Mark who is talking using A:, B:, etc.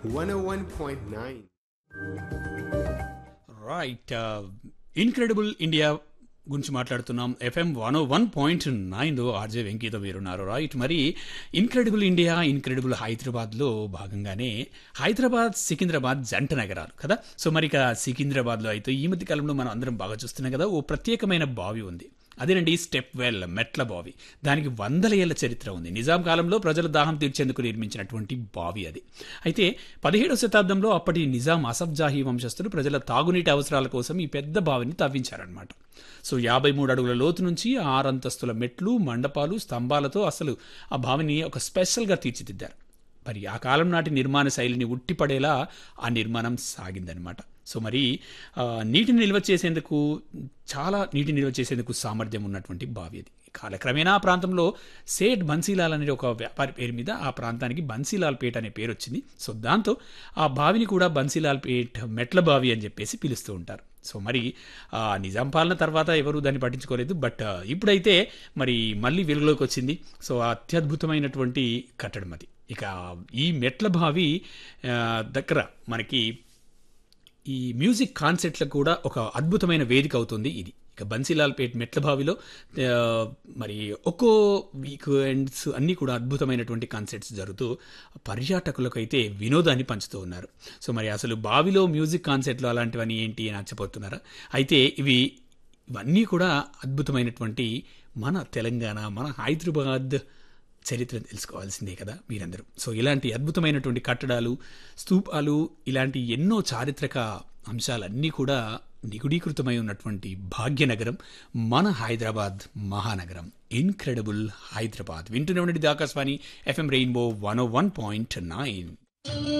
A: 101.9.
B: Right incredible India గురించి మాట్లాడుతున్నాం FM one one point నైన్లో ఆర్జే వెంకీతో మీరున్నారు రైట్ మరి ఇన్క్రెడిబుల్ ఇండియా ఇన్క్రెడిబుల్ హైదరాబాద్లో భాగంగానే హైదరాబాద్ సికింద్రాబాద్ జంట నగరాలు కదా సో మరి ఇక సికింద్రాబాద్లో అయితే ఈ మధ్య కాలంలో మనం అందరం బాగా చూస్తున్నాం కదా ఓ ప్రత్యేకమైన బావి ఉంది అదేనండి స్టెప్ వెల్ మెట్ల బావి దానికి వందల ఏళ్ల చరిత్ర ఉంది నిజాం కాలంలో ప్రజల దాహం తీర్చేందుకు నిర్మించినటువంటి బావి అది అయితే పదిహేడవ శతాబ్దంలో అప్పటి నిజాం అసఫ్ జాహీ వంశస్థులు ప్రజల తాగునీటి అవసరాల కోసం ఈ పెద్ద బావిని తవ్వించారనమాట సో యాభై మూడు అడుగుల లోతు నుంచి ఆరంతస్తుల మెట్లు మండపాలు స్తంభాలతో అసలు ఆ బావిని ఒక స్పెషల్గా తీర్చిదిద్దారు మరి ఆ కాలం నాటి నిర్మాణ శైలిని ఉట్టిపడేలా ఆ నిర్మాణం సాగిందనమాట సో మరి ఆ, నీటిని నిల్వ చేసేందుకు చాలా నీటిని నిల్వ చేసేందుకు సామర్థ్యం ఉన్నటువంటి బావి అది కాలక్రమేణా ఆ ప్రాంతంలో సేట్ బన్సీలాల్ అనే ఒక వ్యాపారి పేరు మీద ఆ ప్రాంతానికి బన్సీలాల్ పేట అనే పేరు వచ్చింది సో దాంతో ఆ బావిని కూడా బన్సీలాల్ పేట్ మెట్ల బావి అని చెప్పేసి పిలుస్తూ ఉంటారు సో మరి ఆ నిజాం పాలన తర్వాత ఎవరు దాన్ని పట్టించుకోలేదు బట్ ఆ, ఇప్పుడైతే మరి మళ్ళీ వెలుగులోకి వచ్చింది సో ఆ అత్యద్భుతమైనటువంటి కట్టడం అది ఇక ఈ మెట్ల బావి ఆ, దగ్గర మనకి ఈ మ్యూజిక్ కాన్సెర్ట్లకు కూడా ఒక అద్భుతమైన వేదిక అవుతుంది ఇది ఇక బన్సీలాల్ పేట్ మెట్ల బావిలో ఆ, మరి ఒక్కో వీకెండ్స్ అన్నీ కూడా అద్భుతమైనటువంటి కాన్సెర్ట్స్ జరుగుతూ పర్యాటకులకు అయితే వినోదాన్ని పంచుతూ ఉన్నారు సో మరి అసలు బావిలో మ్యూజిక్ కాన్సెర్ట్లు అలాంటివన్నీ ఏంటి అని నచ్చపోతున్నారా అయితే ఇవి ఇవన్నీ కూడా అద్భుతమైనటువంటి మన తెలంగాణ మన హైదరాబాద్ చరిత్ర తెలుసుకోవాల్సిందే కదా మీరందరూ సో ఇలాంటి అద్భుతమైనటువంటి కట్టడాలు స్తూపాలు ఇలాంటి ఎన్నో చారిత్రక అంశాలన్నీ కూడా నిగుడీకృతమై ఉన్నటువంటి భాగ్యనగరం మన హైదరాబాద్ మహానగరం ఇన్క్రెడిబుల్ హైదరాబాద్ వింటూనే ఉండండి Akashvani FM rainbow one one point nine